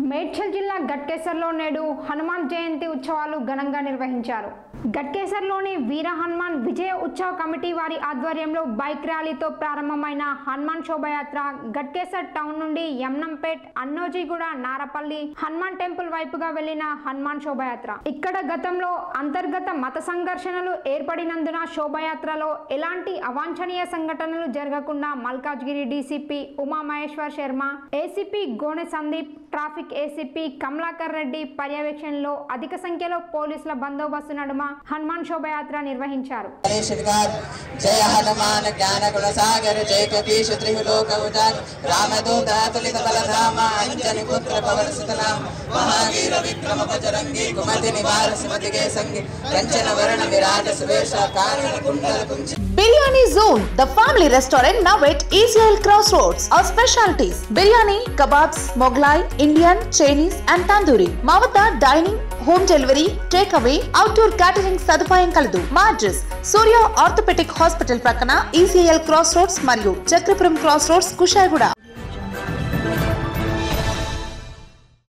మేడ్చల్ జిల్లా గట్కేసర్లో నేడు హనుమాన్ జయంతి ఉత్సవాలు ఘనంగా నిర్వహించారు గట్కేసర్లోని వీర హనుమాన్ విజయ ఉత్సవ కమిటీ వారి ఆధ్వర్యంలో బైక్ ర్యాలీతో ప్రారంభమైన హనుమాన్ శోభయాత్ర గట్కేసర్ టౌన్ నుండి యమ్నంపేట్ అన్నోజీగూడ నారపల్లి హనుమాన్ టెంపుల్ వైపుగా వెళ్లిన హనుమాన్ శోభయాత్ర ఇక్కడ గతంలో అంతర్గత మత సంఘర్షణలు ఏర్పడినందున శోభయాత్రలో ఎలాంటి అవాంఛనీయ సంఘటనలు జరగకుండా Malkajgiri DCP Umamaheshwar Sharma ACP Gone Sandeep traffic ACP Kamalakar Reddy పర్యవేక్షణలో అధిక సంఖ్యలో పోలీసుల బందోబస్తు నడుమ హనుమాన్ శోభయాత్ర నిర్వహించారు श्रीकांत जय हनुमान ज्ञान गुण सागर जय कपीश त्रिलोक उजाग रामदूत अतुलित बलधाम अंजनी पुत्र पवन सुतनाम महावीर विक्रम बजरंगी कुमति निवार सुमति के संगी कंचन वरण विराज सुवेश कानन कुंडल कुंज biryani zone the family restaurant now at ECIL cross roads our specialities biryani kebabs Mughlai Indian Chinese and tandoori మా వద్ద dining home delivery take away outdoor catering సదుపాయం కలదు మా అడ్రస్ సూర్య ఆర్థోపెటిక్ హాస్పిటల్ ప్రక్కన ఈసీఎల్ క్రాస్ రోడ్స్ మరియు చక్రపురం క్రాస్ రోడ్స్ కుషాయిగూడ